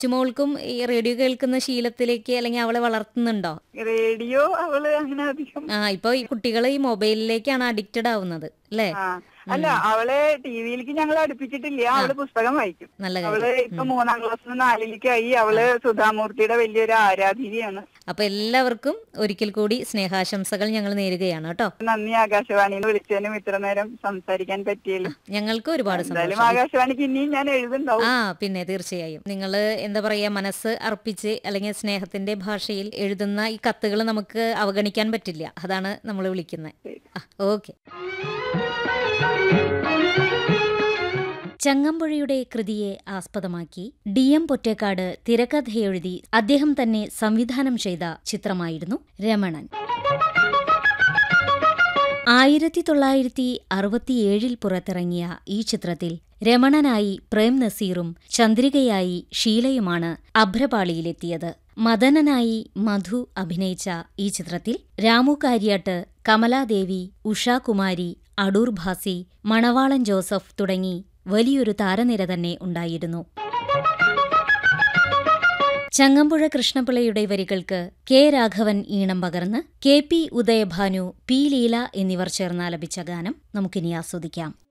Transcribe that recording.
ചുമോൾക്കും ഈ റേഡിയോ കേൾക്കുന്ന ശീലത്തിലേക്ക് അല്ലെങ്കിൽ അവളെ വളർത്തുന്നുണ്ടോ റേഡിയോ അവള് അങ്ങനെ അധികം ആ ഇപ്പൊ ഈ കുട്ടികൾ ഈ മൊബൈലിലേക്കാണ് അഡിക്റ്റഡ് ആവുന്നത് അല്ലേ ആ അല്ല അവളെ ടിവിയിലേക്ക് ഞങ്ങൾ അടുപ്പിച്ചിട്ടില്ല അവള് പുസ്തകം വായിക്കും നല്ല കാര്യം അവള് ഇപ്പൊ മൂന്നാം ക്ലാസ്സിൽ നാലിലേക്കായി അവള് സുധാമൂർത്തിയുടെ വലിയൊരു ആരാധികയാണ് അപ്പൊ എല്ലാവർക്കും ഒരിക്കൽ കൂടി സ്നേഹാശംസകൾ ഞങ്ങൾ നേരുകയാണ് കേട്ടോ നന്ദി ആകാശവാണിന്ന് വിളിച്ചതിനും ഇത്ര നേരം സംസാരിക്കാൻ പറ്റിയല്ലോ ഞങ്ങൾക്ക് ഒരുപാട് എന്തായാലും സന്തോഷം ആകാശവാണിക്ക് ഇനിയും ഞാൻ എഴുതുണ്ടാവും ആ പിന്നെ തീർച്ചയായും നിങ്ങൾ എന്താ പറയാ മനസ്സ് അർപ്പിച്ച് അല്ലെങ്കിൽ സ്നേഹത്തിന്റെ ഭാഷയിൽ എഴുതുന്ന ഈ കത്തുകൾ നമുക്ക് അവഗണിക്കാൻ പറ്റില്ല അതാണ് നമ്മൾ വിളിക്കുന്നത് ഓക്കെ ചങ്ങമ്പുഴയുടെ കൃതിയെ ആസ്പദമാക്കി ഡി എം പൊറ്റേക്കാട് തിരക്കഥയെഴുതി അദ്ദേഹം തന്നെ സംവിധാനം ചെയ്ത ചിത്രമായിരുന്നു രമണൻ ആയിരത്തി തൊള്ളായിരത്തി അറുപത്തിയേഴിൽ പുറത്തിറങ്ങിയ ഈ ചിത്രത്തിൽ രമണനായി പ്രേം നസീറും ചന്ദ്രികയായി ഷീലയുമാണ് അഭ്രപാളിയിലെത്തിയത് മദനനായി മധു അഭിനയിച്ച ഈ ചിത്രത്തിൽ രാമു കാര്യാട്ട് കമലാദേവി ഉഷാകുമാരി അടൂർ ഭാസി മണവാളൻ ജോസഫ് തുടങ്ങി വലിയൊരു താരനിര തന്നെ ഉണ്ടായിരുന്നു ചങ്ങമ്പുഴ കൃഷ്ണപിള്ളയുടെ വരികൾക്ക് കെ രാഘവൻ ഈണം പകർന്ന് K P Udayabhanu P Leela എന്നിവർ ചേർന്നാലപിച്ച ഗാനം നമുക്കിനി ആസ്വദിക്കാം